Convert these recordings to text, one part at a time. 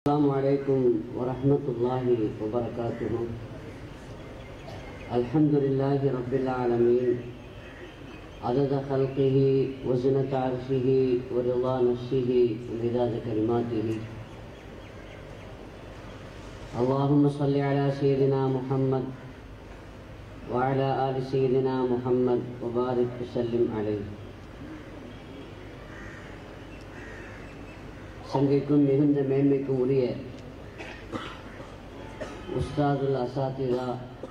السلام عليكم ورحمة الله وبركاته الحمد لله رب العالمين عدد خلقه وزنة عرشه ورضا نفسه ومداد كلماته اللهم صل على سيدنا محمد وعلى آل سيدنا محمد وبارك وسلم عليه சங்கைக்கும் மிகுந்த மேன்மைக்கும் உரிய உஸ்தாதுல் அசாத்திதா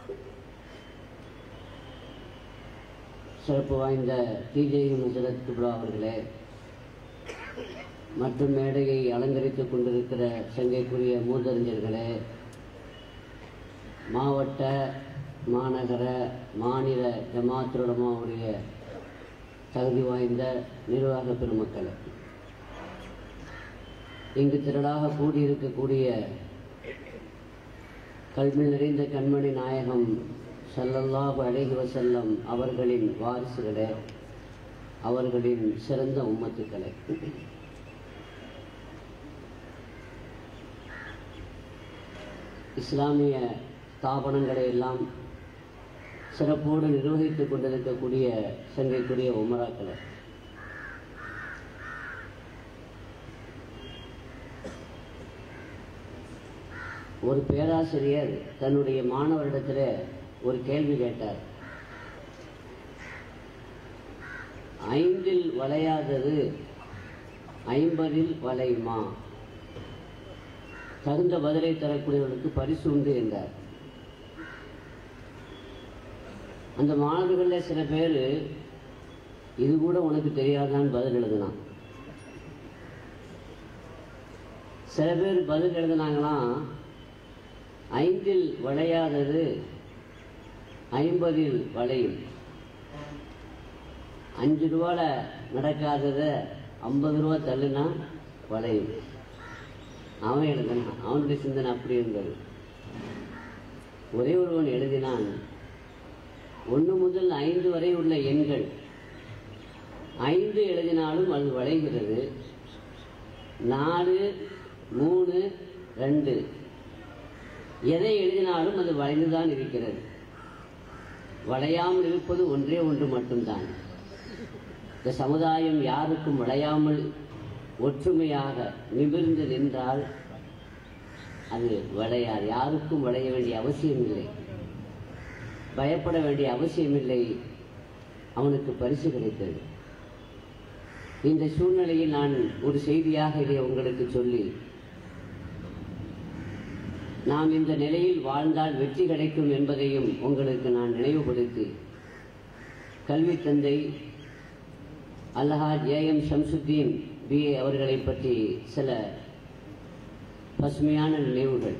சிறப்பு வாய்ந்த டிஜே நசரத் குப்ரா அவர்களே மற்றும் மேடையை அலங்கரித்துக் கொண்டிருக்கிற சங்கைக்குரிய மூதறிஞர்களே மாவட்ட மாநகர மாநில ஜமாத்துலமாவுடைய தகுதி வாய்ந்த நிர்வாக பெருமக்களே இங்கு திரளாக கூடியிருக்கக்கூடிய கல்வி நிறைந்த கண்மணி நாயகம் ஸல்லல்லாஹு அலைஹி வஸல்லம் அவர்களின் வாரிசுகளே அவர்களின் சிறந்த உம்மத்துக்களே இஸ்லாமிய ஸ்தாபனங்களை எல்லாம் சிறப்போடு நிர்வகித்துக் கொண்டிருக்கக்கூடிய சங்கைக்குரிய உமராக்களே ஒரு பேராசிரியர் தன்னுடைய மாணவரிடத்தில் ஒரு கேள்வி கேட்டார் ஐந்தில் வளையாதது ஐம்பதில் வளையுமா தகுந்த பதிலை தரக்கூடியவர்களுக்கு பரிசு உண்டு என்றார் அந்த மாணவர்களில் சில பேர் இது கூட உனக்கு தெரியாதான்னு பதில் எழுதினான் சில பேர் பதில் எழுதினாங்களாம் ஐந்தில் வளையாதது ஐம்பதில் வளையும் அஞ்சு ரூபால நடக்காதத ஐம்பது ரூபா தள்ளுனா வளையும் அவன் எழுதினான் அவனுடைய சிந்தனை அப்படி இருந்தது ஒரே ஒருவன் எழுதினான் ஒன்று முதல் ஐந்து வரை உள்ள எண்கள் ஐந்து எழுதினாலும் அது வளைகிறது நாலு மூணு ரெண்டு எதை எழுதினாலும் அது வளைந்துதான் இருக்கிறது வளையாமல் இருப்பது ஒன்றே ஒன்று மட்டும்தான் இந்த சமுதாயம் யாருக்கும் வளையாமல் ஒற்றுமையாக நிமிர்ந்து நின்றால் அது வளையாது யாருக்கும் வளைய வேண்டிய அவசியம் இல்லை பயப்பட வேண்டிய அவசியமில்லை அவனுக்கு பரிசு கிடைத்தது இந்த சூழ்நிலையில் நான் ஒரு செய்தியாக இதை உங்களுக்கு சொல்லி நாம் இந்த நிலையில் வாழ்ந்தால் வெற்றி கிடைக்கும் என்பதையும் உங்களுக்கு நான் நினைவுபடுத்தி கல்வி தந்தை Alhaj A M Shamsuddin BA அவர்களை பற்றி சில பசுமையான நினைவுகள்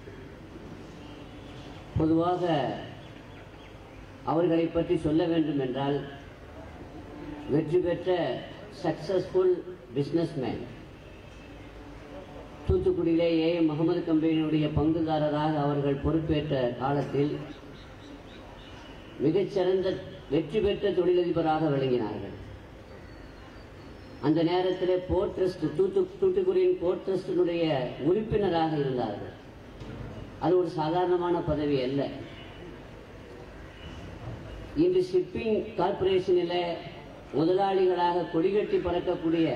பொதுவாக அவர்களை பற்றி சொல்ல வேண்டும் என்றால் வெற்றி பெற்ற சக்சஸ்ஃபுல் பிஸ்னஸ்மேன் தூத்துக்குடியிலே ஏ எம் முகமது கம்பெனியுடைய பங்குதாரராக அவர்கள் பொறுப்பேற்ற காலத்தில் மிகச்சிறந்த வெற்றி பெற்ற தொழிலதிபராக விளங்கினார்கள் அந்த நேரத்தில் போர்ட் ட்ரஸ்ட் தூத்து தூத்துக்குடியின் போர்ட் ட்ரஸ்டினுடைய உறுப்பினராக இருந்தார்கள் அது ஒரு சாதாரணமான பதவி அல்ல இன்று ஷிப்பிங் கார்பரேஷனில் முதலாளிகளாக கொடிகட்டி பறக்கக்கூடிய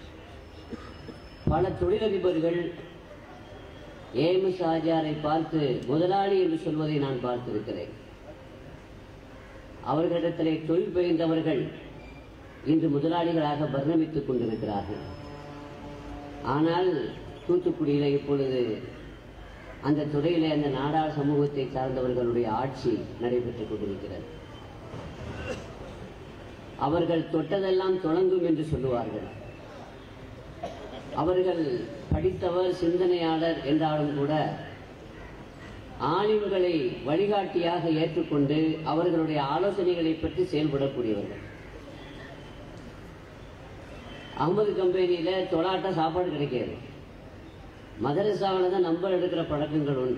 பல தொழிலதிபர்கள் ஏஎம்எஸ் ஆஜாரை பார்த்து முதலாளி என்று சொல்வதை நான் பார்த்திருக்கிறேன் அவர்களிடத்திலே தொழில் பெயர்ந்தவர்கள் இன்று முதலாளிகளாக பரிணமித்துக் கொண்டிருக்கிறார்கள் ஆனால் தூத்துக்குடியில் இப்பொழுது அந்த துறையிலே அந்த நாடார் சமூகத்தை சார்ந்தவர்களுடைய ஆட்சி நடைபெற்றுக் கொண்டிருக்கிறது அவர்கள் தொட்டதெல்லாம் தொடங்கும் என்று சொல்லுவார்கள் அவர்கள் படித்தவர் சிந்தனையாளர் என்றாலும் கூட ஆலிம்களை வழிகாட்டியாக ஏற்றுக்கொண்டு அவர்களுடைய ஆலோசனைகளை பற்றி செயல்படக்கூடியவர்கள் அகமது கம்பெனியில தொலாட்ட சாப்பாடு கிடைக்காது மதரசாவில் தான் நம்பர் எடுக்கிற பழக்கங்கள் உண்டு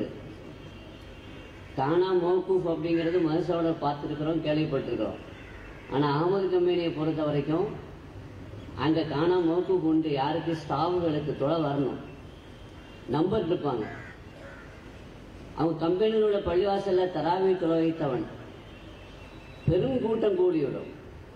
தானா மோகூஃப் அப்படிங்கிறது மதரசாவில் பார்த்துருக்குறோம் கேள்விப்பட்டிருக்கிறோம் ஆனால் அகமது கம்பெனியை பொறுத்த வரைக்கும் அங்கே காணா மோக்கு உண்டு யாருக்கு ஸ்டாஃபுகளுக்கு தொலை வரணும் நம்பர் இருப்பாங்க அவன் கம்பெனியில் உள்ள பள்ளிவாசல்ல தராவி தொலைத்தவன் பெரும் கூட்டம் கூடிவிடும்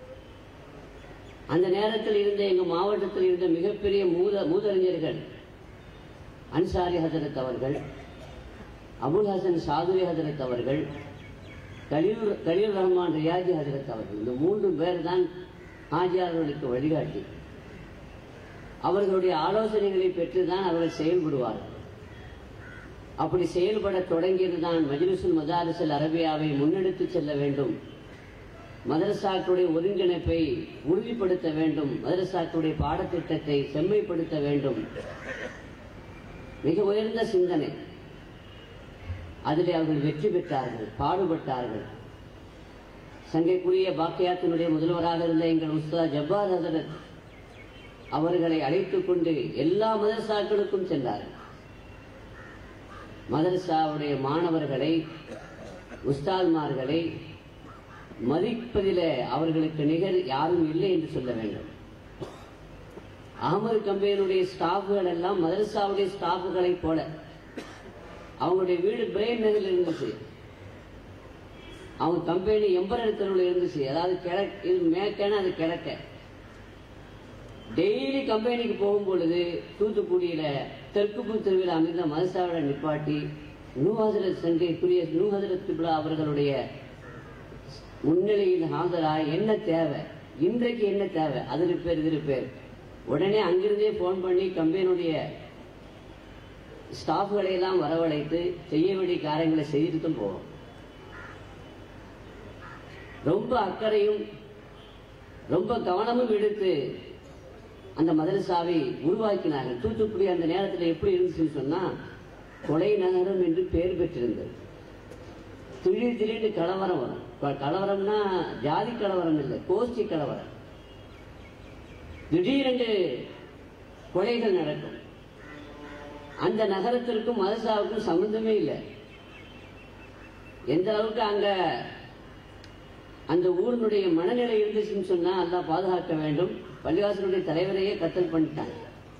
அந்த நேரத்தில் இருந்த எங்க மாவட்டத்தில் இருந்த மிகப்பெரிய மூத மூதறிஞர்கள் அன்சாரி ஹசரத் அவர்கள் அபுல் ஹசன் சாதுரி ஹசரத் அவர்கள் கலீல் கலீல் ரஹ்மான் ரியாஜி ஹசரத் அவர்கள் இந்த மூன்று பேர் தான் ஆஜியார்களுக்கு வழிகாட்டி அவர்களுடைய ஆலோசனைகளை பெற்றுதான் அவர்கள் செயல்படுவார்கள் அப்படி செயல்பட தொடங்கியதுதான் மஜ்லிசுல் மதாரிசல் அரபியாவை முன்னெடுத்து செல்ல வேண்டும் மதரசாக்களுடைய ஒருங்கிணைப்பை உறுதிப்படுத்த வேண்டும் மதரசாக்களுடைய பாடத்திட்டத்தை செம்மைப்படுத்த வேண்டும் மிக உயர்ந்த சிந்தனை அதிலே அவர்கள் வெற்றி பெற்றார்கள் பாடுபட்டார்கள் சங்கைக்குரிய பாக்கியாத்தினுடைய முதல்வராக இருந்த எங்கள் உஸ்தாத் ஜப்பார் ஹசரத் அவர்களை அழைத்துக் கொண்டு எல்லா மதரசாக்களுக்கும் சென்றார்கள் மதரசாவுடைய மாணவர்களை உஸ்தாத்மார்களை மதிப்பதிலே அவர்களுக்கு நிகர் யாரும் இல்லை என்று சொல்ல வேண்டும் அகமது கம்பெனியுடைய ஸ்டாஃபுகள் எல்லாம் மதரசாவுடைய ஸ்டாஃபுகளைப் போல அவங்களுடைய வீடு பிரெயின் நகரில் இருந்துச்சு அவங்க கம்பெனி எம்பரர் தெருவில் இருந்துச்சு அதாவது கிழக்கு இது மேற்கேன அது கிழக்க டெய்லி கம்பெனிக்கு போகும் பொழுது தூத்துக்குடியில தெற்குப்பு தெருவில் அமைந்த மதசாவிட நிப்பாட்டி நூஹசரத் சங்கைக்குரிய நூஹசரத் திப்லா அவர்களுடைய முன்னிலையில் ஆஜராய் என்ன தேவை இன்றைக்கு என்ன தேவை அதில் பேர் இதில் பேர் உடனே அங்கிருந்தே போன் பண்ணி கம்பெனியுடைய ஸ்டாஃப்களை எல்லாம் வரவழைத்து செய்ய வேண்டிய காரியங்களை செய்துட்டும் போவோம் ரொம்ப அக்கறையும் ரொம்ப கவனமும் எடுத்து அந்த மதரசாவை உருவாக்கினார்கள் தூத்துக்குடி அந்த நேரத்தில் எப்படி இருந்துச்சுன்னு சொன்னா கொலை நகரம் என்று பெயர் பெற்றிருந்தது திடீர் திடீர்னு கலவரம் வரும் இப்ப கலவரம்னா ஜாதி கலவரம் இல்லை கோஷ்டி கலவரம் திடீரென்று கொலைகள் நடக்கும் அந்த நகரத்திற்கும் மதசாவுக்கும் சம்பந்தமே இல்லை எந்த அளவுக்கு அங்க அந்த ஊரினுடைய மனநிலை இருந்துச்சுன்னு சொன்னா அல்லாஹ் பாதுகாக்க வேண்டும் பள்ளிவாசலுடைய தலைவரையே கத்தல் பண்ணிட்டாங்க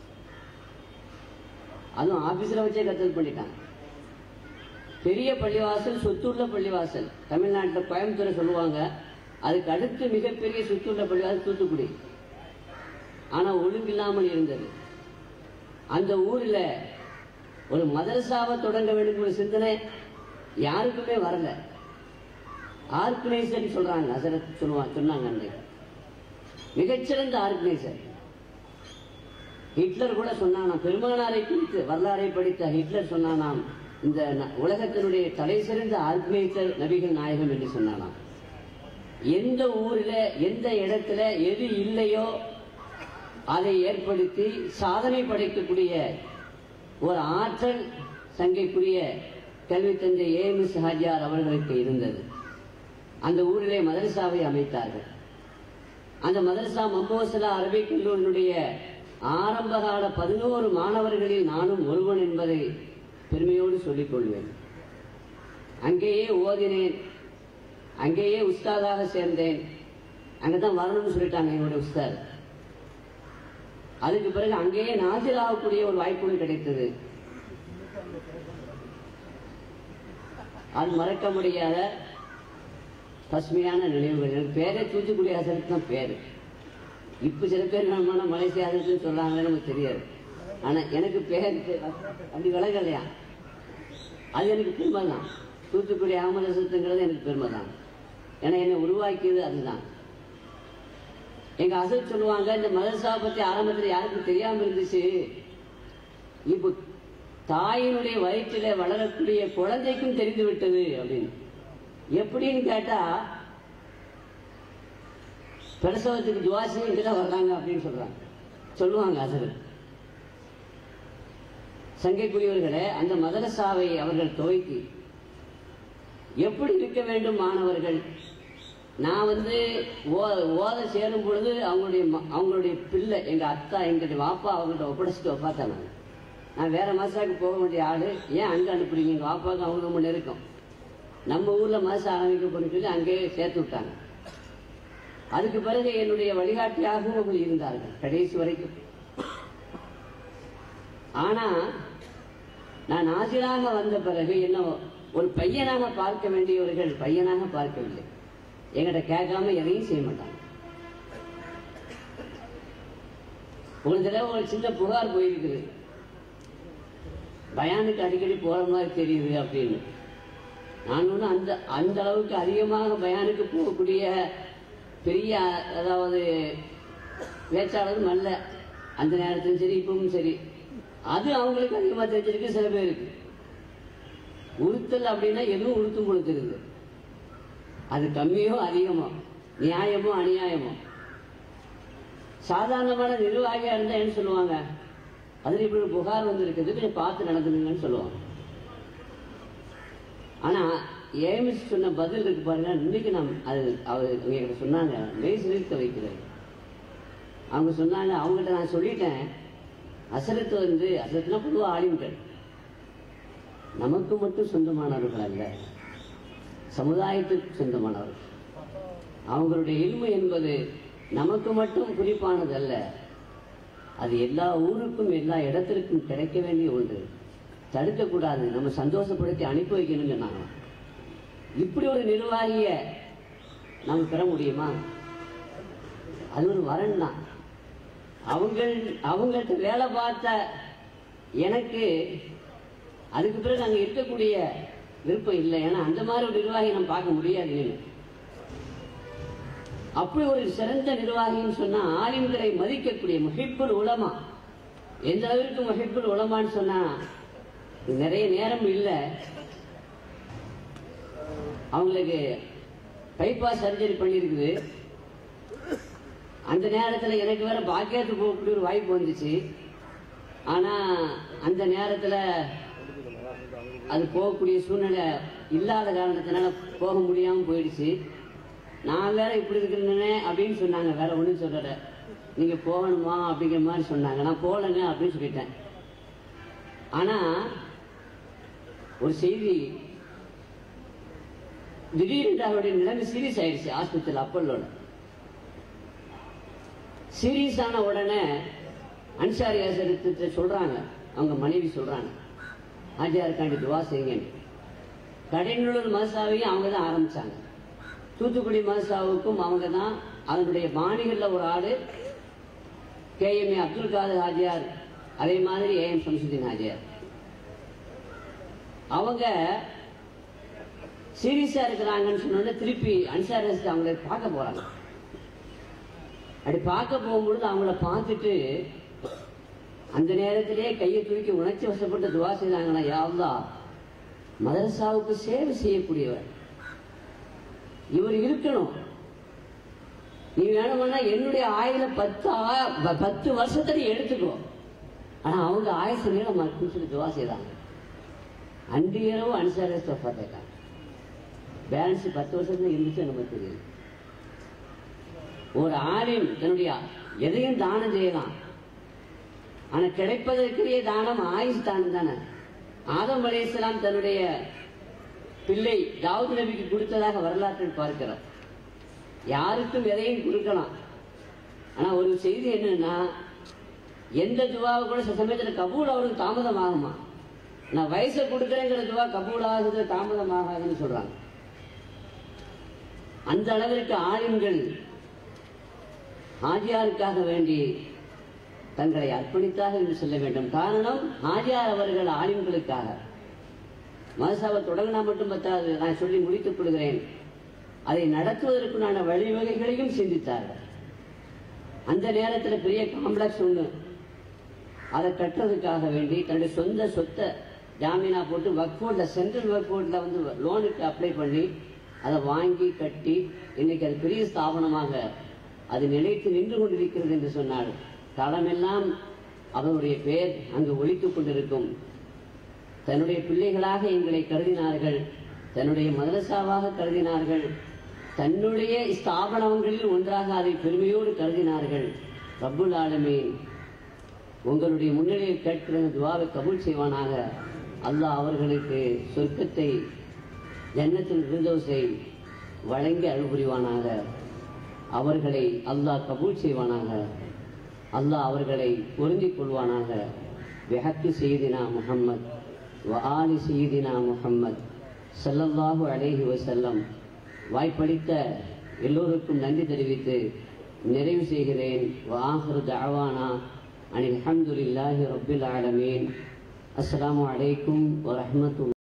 அதுவும் ஆபீஸ்ல வச்சே கத்தல் பண்ணிட்டாங்க பெரிய பள்ளிவாசல் சொத்துள்ள பள்ளிவாசல் தமிழ்நாட்டில் கோயம்புத்தூரை சொல்லுவாங்க அதுக்கு அடுத்து மிகப்பெரிய சொத்துள்ள பள்ளிவாசல் தூத்துக்குடி ஆனா ஒழுங்கில்லாமல் இருந்தது அந்த ஊர்ல ஒரு மதரசாவை தொடங்க வேண்டும் ஒரு சிந்தனை யாருக்குமே வரல ஆர்கனைசர் சொல்றாங்க அசரத் சொல்லுவாங்க சொன்னாங்க அன்னைக்கு மிகச்சிறந்த ஆர்கனைசர் ஹிட்லர் கூட சொன்னானாம் பெருமானாரை குறித்து வரலாறை படித்த ஹிட்லர் சொன்னானாம் இந்த ந- உலகத்தினுடைய தலை சிறந்த ஆர்கனைசர் நபிகள் நாயகம் என்று சொன்னானாம் எந்த ஊரில் எந்த இடத்துல எது இல்லையோ அதை ஏற்படுத்தி சாதனை படைக்கக்கூடிய ஒரு ஆற்றல் சங்கைக்குரிய கல்வி தந்தை ஏஎம்எஸ் ஹாஜியார் அவர்களுக்கு இருந்தது அந்த ஊரிலே மதரசாவை அமைத்தார்கள் அந்த மதரசா மம்போசலா அரபிக் கல்லூரியினுடைய ஆரம்பகால பதினோரு மாணவர்களில் நானும் ஒருவன் என்பதை பெருமையோடு சொல்லிக் கொள்வேன் அங்கேயே ஓதினேன் அங்கேயே உஸ்தாதாக சேர்ந்தேன் அங்கதான் வரணும்னு சொல்லிட்டாங்க என்னுடைய உஸ்தாத் அதுக்கு பிறகு அங்கேயே நாசில் ஆகக்கூடிய ஒரு வாய்ப்பும் கிடைத்தது அது மறக்க முடியாத பசுமையான நினைவுகள் எனக்கு பேரே தூத்துக்குடி ஹசரத் தான் பேரு இப்ப சில பேர் நம்ம மலேசியா ஹசரத்னு சொல்றாங்கன்னு நமக்கு தெரியாது ஆனா எனக்கு பேர் அப்படி விலகலையா அது எனக்கு பெருமை தான் தூத்துக்குடி அகமது ஹசரத்துங்கிறது எனக்கு பெருமை தான் ஏன்னா என்னை உருவாக்கியது அதுதான் எங்க அசல் சொல்லுவாங்க இந்த மதரசா பத்தி ஆரம்பத்துல யாருக்கும் தெரியாம இருந்துச்சு இப்போ தாயினுடைய வயிற்றில வளரக்கூடிய குழந்தைக்கும் தெரிந்து விட்டது அப்படின்னு எப்படின்னு கேட்டா பிரசவத்துக்கு துவாசி இங்கதான் வர்றாங்க அப்படின்னு சொல்றாங்க சொல்லுவாங்க அசல் சங்கைக்குரியவர்களே அந்த மதரசாவை அவர்கள் துவக்கி எப்படி இருக்க வேண்டும் மாணவர்கள் நான் வந்து ஓ- ஓத சேரும் பொழுது அவங்களுடைய ம- அவங்களுடைய பிள்ளை எங்க அத்தா எங்களுடைய வாப்பா அவங்கள்ட்ட ஒப்படைச்சிட்டு ஒப்பாத்தேன் நான் நான் வேற மதசாக்கு போக வேண்டிய ஆளு ஏன் அங்க அனுப்புறீங்க எங்க வாப்பாவுக்கு அவங்க ரொம்ப நெருக்கம் நம்ம ஊர்ல மதசா ஆரம்பிக்க போறேன்னு சொல்லி அங்கேயே சேர்த்து விட்டாங்க அதுக்கு பிறகு என்னுடைய வழிகாட்டியாகவும் அவர்கள் இருந்தார்கள் கடைசி வரைக்கும் ஆனா நான் ஆசிராக வந்த பிறகு என்ன ஒரு பையனாக பார்க்க வேண்டியவர்கள் பையனாக பார்க்கவில்லை என்கிட்ட கேட்காம எதையும் செய்ய மாட்டாங்க ஒரு தடவை ஒரு சின்ன புகார் போயிருக்குது பயானுக்கு அடிக்கடி போற மாதிரி தெரியுது அப்படின்னு நான் ஒன்றும் அந்த அந்த அளவுக்கு அதிகமாக பயானுக்கு போகக்கூடிய பெரிய அதாவது பேச்சாளரும் அல்ல அந்த நேரத்திலும் சரி இப்பவும் சரி அது அவங்களுக்கு அதிகமாக தெரிஞ்சிருக்கு சில பேருக்கு உறுத்தல் அப்படின்னா எதுவும் உறுத்தும் கொடுத்துருது அது கம்மியோ அதிகமோ நியாயமோ அநியாயமோ சாதாரணமான நிர்வாகியா இருந்தா என்ன சொல்லுவாங்க அதுல இப்படி ஒரு புகார் வந்திருக்குது கொஞ்சம் பார்த்து நடந்துங்கன்னு சொல்லுவாங்க ஆனா ஏமிஸ் சொன்ன பதில் இருக்கு பாருங்க இன்னைக்கு நாம் அது அவர் எங்கிட்ட சொன்னாங்க மெய் சிலிர்க்க வைக்கிறார் அவங்க சொன்னாங்க அவங்ககிட்ட நான் சொல்லிட்டேன் அசரத்து வந்து அசரத்துனா பொதுவாக ஆலிம்கள் நமக்கு மட்டும் சொந்தமானவர்கள் அல்ல சமுதாயத்திற்கு சொந்தமானவர்கள் அவங்களுடைய இல்மு என்பது நமக்கு மட்டும் குறிப்பானது அல்ல அது எல்லா ஊருக்கும் எல்லா இடத்திற்கும் கிடைக்க வேண்டிய ஒன்று தடுக்கக்கூடாது நம்ம சந்தோஷப்படுத்தி அனுப்பி வைக்கணும்னு சொன்னாங்க இப்படி ஒரு நிர்வாகிய நம்ம பெற முடியுமா அது ஒரு வரன் தான் அவங்க அவங்கள்ட்ட வேலை பார்த்த எனக்கு அதுக்கு பிறகு அங்க இருக்கக்கூடிய விருப்பம் இல்லை ஏன்னா அந்த மாதிரி ஒரு நிர்வாகி நம்ம பார்க்க முடியாது இனிமே. அப்படி ஒரு சிறந்த நிர்வாகின்னு சொன்னா ஆலிம்களை மதிக்கக்கூடிய முஹிப்புல் உலமா எந்த அளவிற்கு முஹிப்புல் உலமான்னு சொன்னா நிறைய நேரம் இல்லை அவங்களுக்கு பைபாஸ் சர்ஜரி பண்ணியிருக்குது அந்த நேரத்துல எனக்கு வேற பாக்கியத்து போகக்கூடிய ஒரு வாய்ப்பு வந்துச்சு ஆனா அந்த நேரத்துல அது போகக்கூடிய சூழ்நிலை இல்லாத காரணத்தினால போக முடியாம போயிடுச்சு நான் வேற இப்படி இருக்கிறேனே அப்படின்னு சொன்னாங்க வேற ஒண்ணும் சொல்லல நீங்க போகணுமா அப்படிங்கிற மாதிரி சொன்னாங்க நான் போகலங்க அப்படின்னு சொல்லிட்டேன் ஆனா ஒரு செய்தி திடீரென்று அவருடைய நிலைமை சீரியஸ் ஆயிடுச்சு ஆஸ்பத்திரியில் அப்பல்லோட சீரியஸ் ஆன உடனே அன்சாரி ஆசிரியத்தை சொல்றாங்க அவங்க மனைவி சொல்றாங்க ஆஜியாருக்காண்டி துவா செய்யுங்கன்னு கடைநல்லூர் மசாவையும் அவங்க தான் ஆரம்பிச்சாங்க தூத்துக்குடி மசாவுக்கும் அவங்க தான் அதனுடைய பாணிகள்ல ஒரு ஆளு K M A Abdul Kader Hajiyar அதே மாதிரி ஏ எம் சம்சுதீன் ஹாஜியார் அவங்க சீரியஸா இருக்கிறாங்கன்னு சொன்னோடனே திருப்பி அன்சாரஸ் அவங்களை பார்க்க போறாங்க அப்படி பார்க்க போகும்பொழுது அவங்கள பார்த்துட்டு அந்த நேரத்திலே கையை தூக்கி உணர்ச்சி வசப்பட்டு துவா செய்தாங்களா யாவ்தா மதரசாவுக்கு சேவை செய்யக்கூடியவர் இவர் இருக்கணும் நீ வேணும்னா என்னுடைய ஆயுள பத்து ஆ- ப- பத்து வருஷத்தை நீ எடுத்துக்கோ ஆனா அவங்க ஆயுசு நீளம் இருக்குன்னு சொல்லி துவா செய்தாங்க அன்று இரவு அனுசார பார்த்துட்டாங்க பேலன்ஸ் பத்து வருஷத்துல இருந்துச்சு நமக்கு தெரியும் ஒரு ஆலிம் தன்னுடைய எதையும் தானம் செய்யலாம் ஆனா கிடைப்பதற்குரிய தானம் ஆயுஷ் தானம் தானே ஆதம் அலையாம் தன்னுடைய பிள்ளை தாவூத் நபிக்கு கொடுத்ததாக வரலாற்றில் பார்க்கிறோம் யாருக்கும் எதையும் கொடுக்கலாம் ஆனா ஒரு செய்தி என்னன்னா எந்த துவாவை கூட சில சமயத்துல கபூல் அவருக்கு தாமதம் ஆகுமா நான் வயசை கொடுக்குறேங்கிற துவா கபூல் ஆகுது தாமதம் ஆகாதுன்னு சொல்றாங்க அந்த அளவிற்கு ஆலிம்கள் ஹாஜியாருக்காக வேண்டி தங்களை அர்ப்பணித்தாக என்று சொல்ல வேண்டும் காரணம் ஹாஜியார் அவர்கள் ஆலிம்களுக்காக மதசாவை தொடங்கினா மட்டும் பத்தாது நான் சொல்லி முடித்துக் கொள்கிறேன் அதை நடத்துவதற்குண்டான வழிவகைகளையும் சிந்தித்தார்கள் அந்த நேரத்தில் பெரிய காம்ப்ளெக்ஸ் ஒன்று அதை கட்டுறதுக்காக வேண்டி தன்னுடைய சொந்த சொத்தை ஜாமீனா போட்டு ஒர்க் போர்டில் சென்ட்ரல் ஒர்க் போர்டில் வந்து லோனுக்கு அப்ளை பண்ணி அதை வாங்கி கட்டி இன்னைக்கு அது பெரிய ஸ்தாபனமாக அது நிலைத்து நின்று கொண்டிருக்கிறது என்று சொன்னார் காலமெல்லாம் அவருடைய பெயர் அங்கு ஒலித்துக் கொண்டிருக்கும் தன்னுடைய பிள்ளைகளாக எங்களை கருதினார்கள் தன்னுடைய மதரசாவாக கருதினார்கள் தன்னுடைய ஸ்தாபனங்களில் ஒன்றாக அதை பெருமையோடு கருதினார்கள் ரப்புல் ஆலமீன் உங்களுடைய முன்னிலையில் கேட்கிற இந்த துவாவை கபூல் செய்வானாக அல்லாஹ் அவர்களுக்கு சொர்க்கத்தை ஜன்னத்தில் விருந்தோசை வழங்கி அருள் புரிவானாக அவர்களை அல்லாஹ் கபூல் செய்வானாக அல்லாஹ் அவர்களை பொருந்திக் கொள்வானாக விஹக்கு செய்தினா முஹம்மத் وآل سيدنا محمد ஸல்லல்லாஹு அலைஹி வஸல்லம் வாய்ப்பளித்த எல்லோருக்கும் நன்றி தெரிவித்து நிறைவு செய்கிறேன் வாஹர் தஅவானா அனில் அல்ஹம்துலில்லாஹி ரப்பில் ஆலமீன் அஸ்ஸலாமு அலைக்கும் வரஹ்மத்துல்லாஹி